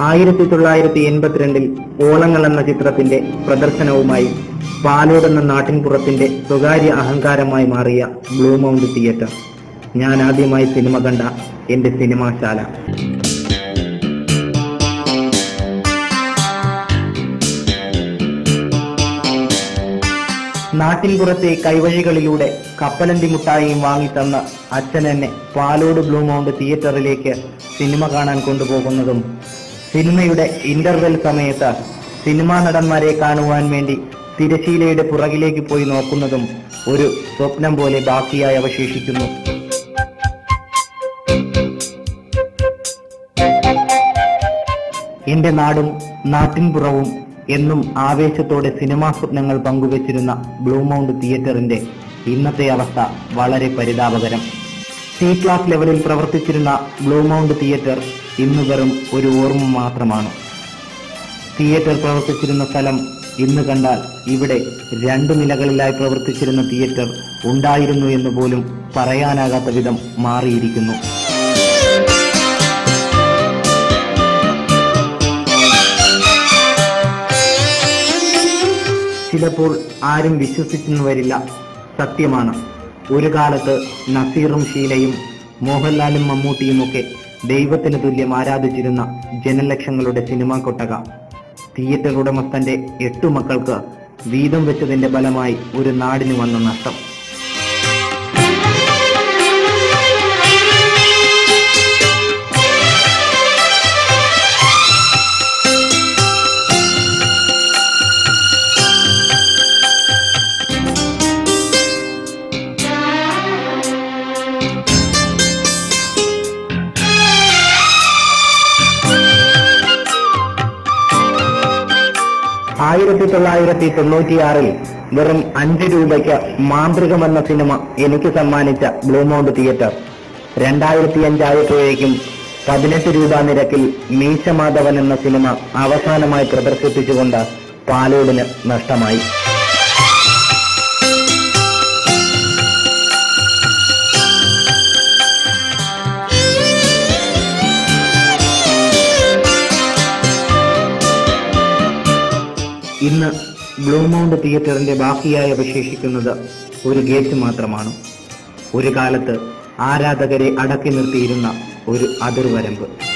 ആയിരത്തി തൊള്ളായിരത്തി എൺപത്തിരണ്ടിൽ ഓളങ്ങൾ എന്ന ചിത്രത്തിന്റെ പ്രദർശനവുമായി പാലോട് എന്ന നാട്ടിൻപുറത്തിന്റെ സ്വകാര്യ അഹങ്കാരമായി മാറിയ ബ്ലൂ മൗണ്ട് തിയേറ്റർ ഞാൻ ആദ്യമായി സിനിമ കണ്ട എന്റെ സിനിമാശാല നാട്ടിൻപുറത്തെ കൈവഴികളിലൂടെ കപ്പലണ്ടി മുട്ടായിയും വാങ്ങിത്തന്ന അച്ഛൻ എന്നെ പാലോട് ബ്ലൂ മൗണ്ട് തിയേറ്ററിലേക്ക് സിനിമ കാണാൻ കൊണ്ടുപോകുന്നതും സിനിമയുടെ ഇന്റർവെൽ സമയത്ത് സിനിമാ നടന്മാരെ കാണുവാൻ വേണ്ടി തിരശീലയുടെ പുറകിലേക്ക് പോയി നോക്കുന്നതും ഒരു സ്വപ്നം പോലെ ബാക്കിയായി അവശേഷിക്കുന്നു എന്റെ നാടും നാട്ടിൻപുറവും എന്നും ആവേശത്തോടെ സിനിമാ സ്വപ്നങ്ങൾ പങ്കുവച്ചിരുന്ന ബ്ലൂ മൗണ്ട് തിയേറ്ററിന്റെ ഇന്നത്തെ അവസ്ഥ വളരെ പരിതാപകരം സി ക്ലാസ് ലെവലിൽ പ്രവർത്തിച്ചിരുന്ന ബ്ലൂ മൗണ്ട് തിയേറ്റർ ഇന്ന് വെറും ഒരു ഓർമ്മ മാത്രമാണ് തിയേറ്റർ പ്രവർത്തിച്ചിരുന്ന സ്ഥലം ഇന്ന് കണ്ടാൽ ഇവിടെ രണ്ടു നിലകളിലായി പ്രവർത്തിച്ചിരുന്ന തിയേറ്റർ ഉണ്ടായിരുന്നു എന്ന് പോലും പറയാനാകാത്ത വിധം മാറിയിരിക്കുന്നു ചിലപ്പോൾ ആരും വിശ്വസിച്ചെന്ന് വരില്ല സത്യമാണ് ഒരു കാലത്ത് നസീറും ഷീലയും മോഹൻലാലും മമ്മൂട്ടിയും ഒക്കെ ദൈവത്തിന് തുല്യം ആരാധിച്ചിരുന്ന ജനലക്ഷങ്ങളുടെ സിനിമാ കൊട്ടക തിയേറ്റർ ഉടമസ്ഥന്റെ എട്ടു മക്കൾക്ക് വീതം വെച്ചതിന്റെ ഫലമായി ഒരു നാടിന് വന്ന നഷ്ടം ആയിരത്തി തൊള്ളായിരത്തി തൊണ്ണൂറ്റിയാറിൽ വെറും അഞ്ച് രൂപയ്ക്ക് മാന്ത്രികം എന്ന സിനിമ എനിക്ക് സമ്മാനിച്ച ബ്ലൂ മൗണ്ട് തിയേറ്റർ രണ്ടായിരത്തി അഞ്ചായപ്പോഴേക്കും പതിനെട്ട് രൂപ നിരക്കിൽ മീശമാധവൻ എന്ന സിനിമ അവസാനമായി പ്രദർശിപ്പിച്ചുകൊണ്ട് പാലോടിന് നഷ്ടമായി ഇന്ന് ബ്ലൂ മൗണ്ട് തിയേറ്ററിന്റെ ബാക്കിയായി അവശേഷിക്കുന്നത് ഒരു ഗേറ്റ് മാത്രമാണ് ഒരു കാലത്ത് ആരാധകരെ അടക്കി നിർത്തിയിരുന്ന ഒരു അതിർവരമ്പ്